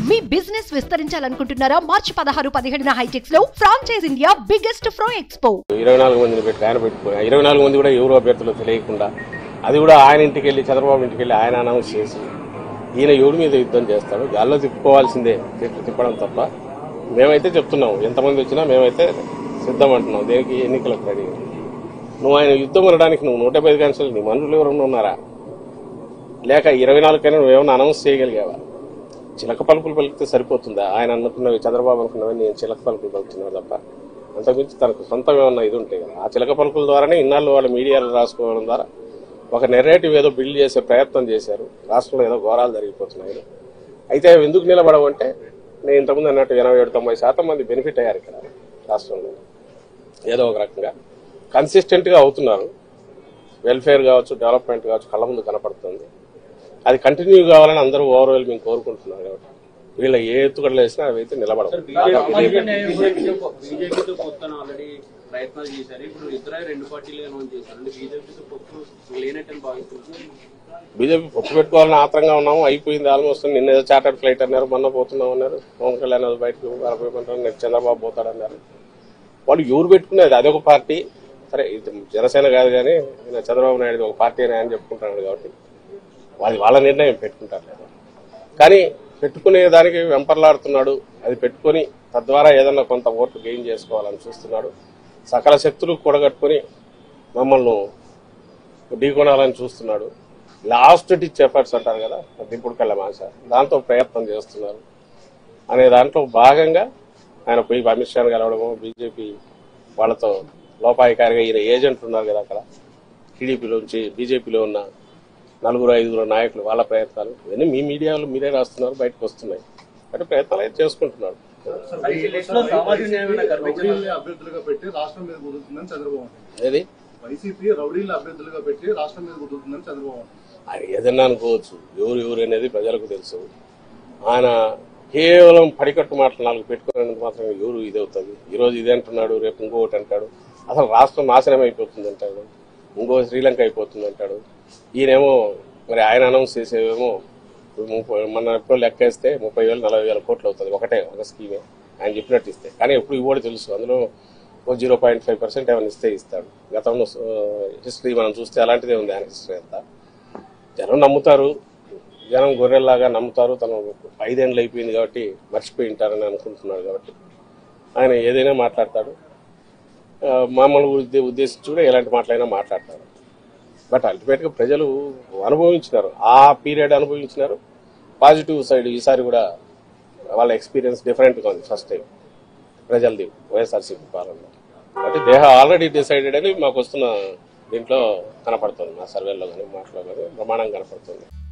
మీ business విస్తరించాలనుకుంటున్నారా మార్చి పదహారు పదిహేడున HITEX లో ఫ్రాంచైజ్ ఇండియా బిగ్గెస్ట్ ఫ్రో ఎక్స్పో ఇరవై నాలుగు మందిని పెట్టి ఆయన పెట్టుకుని ఇరవై నాలుగు మంది కూడా ఎవరు అభ్యర్థులు తెలియకుండా అది కూడా ఆయన ఇంటికి వెళ్ళి చంద్రబాబు ఇంటికి వెళ్ళి ఆయన అనౌన్స్ చేసి ఈయన ఎవరి మీద యుద్ధం చేస్తాడు గాల్లో తిప్పుకోవాల్సిందే తిప్పి తిప్పడం తప్ప మేమైతే చెప్తున్నాం ఎంతమంది వచ్చినా మేమైతే సిద్ధం అంటున్నాం దేనికి ఎన్నికలకు రెడీ నువ్వు ఆయన యుద్ధం అనడానికి నువ్వు నూట యాభై కాన్సలు నీ మనుషులు ఎవరన్నా ఉన్నారా లేక ఇరవై నాలుగు కైనా నువ్వేమన్నా అనౌన్స్ చేయగలిగావా చిలక పలుకులు పలికితే సరిపోతుందా ఆయన అనుకున్నవి చంద్రబాబు అనుకున్నవి నేను చిలక పలుకులు పలుకుతున్నాను తప్ప అంతకుమించి తనకు సొంతం ఏమన్నా ఇది ఉంటాయి కదా ఆ చిలక పలుకుల ద్వారానే ఇన్నాళ్ళు వాళ్ళ మీడియాలో రాసుకోవడం ద్వారా ఒక నెరేటివ్ ఏదో బిల్డ్ చేసే ప్రయత్నం చేశారు రాష్ట్రంలో ఏదో ఘోరాలు జరిగిపోతున్నాయి అయితే అవి ఎందుకు నిలబడవంటే నేను ఇంతకుముందు అన్నట్టు ఎనభై ఏడు తొంభై శాతం మంది బెనిఫిట్ అయ్యారు ఇక్కడ రాష్ట్రంలో ఏదో ఒక రకంగా కన్సిస్టెంట్గా అవుతున్నారు వెల్ఫేర్ కావచ్చు డెవలప్మెంట్ కావచ్చు కళ్ళ ముందు కనపడుతుంది అది కంటిన్యూ కావాలని అందరూ ఓవరాల్ మేము కోరుకుంటున్నారు కాబట్టి వీళ్ళ ఏ ఎత్తుగడలు వేసినా అవి అయితే నిలబడవు బీజేపీతో పొత్తున ఆల్రెడీ ప్రయత్నాలు చేశారు ఇప్పుడు ఇద్దరే రెండు పార్టీలు అనౌన్స్ చేశారు అంటే బీజేపీతో పొత్తు లేనట్టని భావిస్తున్నారు బీజేపీ పొత్తు పెట్టుకోవాలని ఆత్రంగా ఉన్నాము అయిపోయింది ఆల్మోస్ట్ నిన్న ఏదో చార్టర్డ్ ఫ్లైట్ అన్నారు మొన్న పోతున్నాం అన్నారు పవన్ కళ్యాణ్ అది బయటకు వెళ్ళిపోయమంటారు నెక్స్ట్ చంద్రబాబు పోతాడన్నారు వాళ్ళు ఎవరు పెట్టుకునేది అదొక పార్టీ సరే ఇది జనసేన కాదు కానీ ఈయన చంద్రబాబు నాయుడు ఒక పార్టీ అని ఆయన చెప్పుకుంటున్నాడు కాబట్టి వాళ్ళది వాళ్ళ నిర్ణయం పెట్టుకుంటారు లేదా కానీ పెట్టుకునే దానికి వెంపర్లాడుతున్నాడు అది పెట్టుకొని తద్వారా ఏదన్నా కొంత ఓట్లు గెయిన్ చేసుకోవాలని చూస్తున్నాడు సకల శక్తులు కూడగట్టుకొని మమ్మల్ని ఢీకొనాలని చూస్తున్నాడు లాస్ట్ టిచ్ ఎఫర్ట్స్ అంటారు కదా దిప్పుడు కళ్ళ మాస దాంతో ప్రయత్నం చేస్తున్నారు అనే దాంట్లో భాగంగా ఆయన పోయి అమిత్ షాను కలవడము బీజేపీ వాళ్ళతో లోపాయికారిగా ఈయన ఏజెంట్ ఉన్నారు కదా అక్కడ టీడీపీలోంచి బీజేపీలో ఉన్న నలుగురు ఐదుగురు నాయకులు వాళ్ళ ప్రయత్నాలు ఇవన్నీ మీ మీడియాలో మీరే రాస్తున్నారు బయటకు వస్తున్నాయి అంటే ప్రయత్నాలు అయితే చేసుకుంటున్నారు ఈ లిస్ట్ లో సామాజిక న్యాయం కల్పించారు రౌడీల్ని అభ్యర్థులుగా పెట్టి రాష్ట్రం మీద కుదురుతుందని చంద్రబాబు అంటారు. ఏది వైసీపీ రౌడీల్ని అభ్యర్థులుగా పెట్టి రాష్ట్రం మీద కుదురుతుందని చంద్రబాబు అంటారు. అది ఏదన్నా అనుకోవచ్చు ఎవరు ఎవరు అనేది ప్రజలకు తెలుసు ఆయన కేవలం పడికట్టు మాటలు నాలుగు పెట్టుకునేందుకు మాత్రం ఎవరు ఇది అవుతుంది ఈరోజు ఇది అంటున్నాడు రేపు ఇంకొకటి అంటాడు అసలు రాష్ట్రం నాశనం అయిపోతుంది అంటాడు ఇంకో శ్రీలంక అయిపోతుంది అంటాడు ఈయనేమో మరి ఆయన అనౌన్స్ చేసేవేమో ముప్పై మన ఎప్పుడు లెక్కేస్తే ముప్పై వేలు నలభై వేల కోట్లు అవుతుంది ఒకటే ఒక స్కీమే ఆయన చెప్పినట్టు ఇస్తే కానీ ఎప్పుడు ఇవ్వడు తెలుసు అందులో ఒక జీరో పాయింట్ ఫైవ్ పర్సెంట్ ఏమైనా ఇస్తే ఇస్తాడు గతంలో హిస్టరీ మనం చూస్తే అలాంటిదే ఉంది ఆయన హిస్టరీ అంతా జనం నమ్ముతారు జనం గొర్రెల్లాగా నమ్ముతారు తను ఐదేళ్ళు అయిపోయింది కాబట్టి మర్చిపోయి ఉంటారని అనుకుంటున్నాడు కాబట్టి ఆయన ఏదైనా మాట్లాడతాడు ఆ, మమ్మల్ని ఉద్దే- ఉద్దేశించి కూడా ఎలాంటి మాటలైనా మాట్లాడతారు బట్ అల్టిమేట్గా ప్రజలు అనుభవించినారు ఆ పీరియడ్ అనుభవించినారు పాజిటివ్ సైడ్ ఈసారి కూడా వాళ్ళ ఎక్స్పీరియన్స్ డిఫరెంట్గా ఉంది ఫస్ట్ టైం ప్రజలది వైఎస్ఆర్సీపీ పాలనలో కాబట్టి దేహ ఆల్రెడీ డిసైడెడ్ అని మాకు వస్తున్న దీంట్లో కనపడుతుంది మా సర్వేలో కానీ మాటలో కానీ ప్రమాణం కనపడుతుంది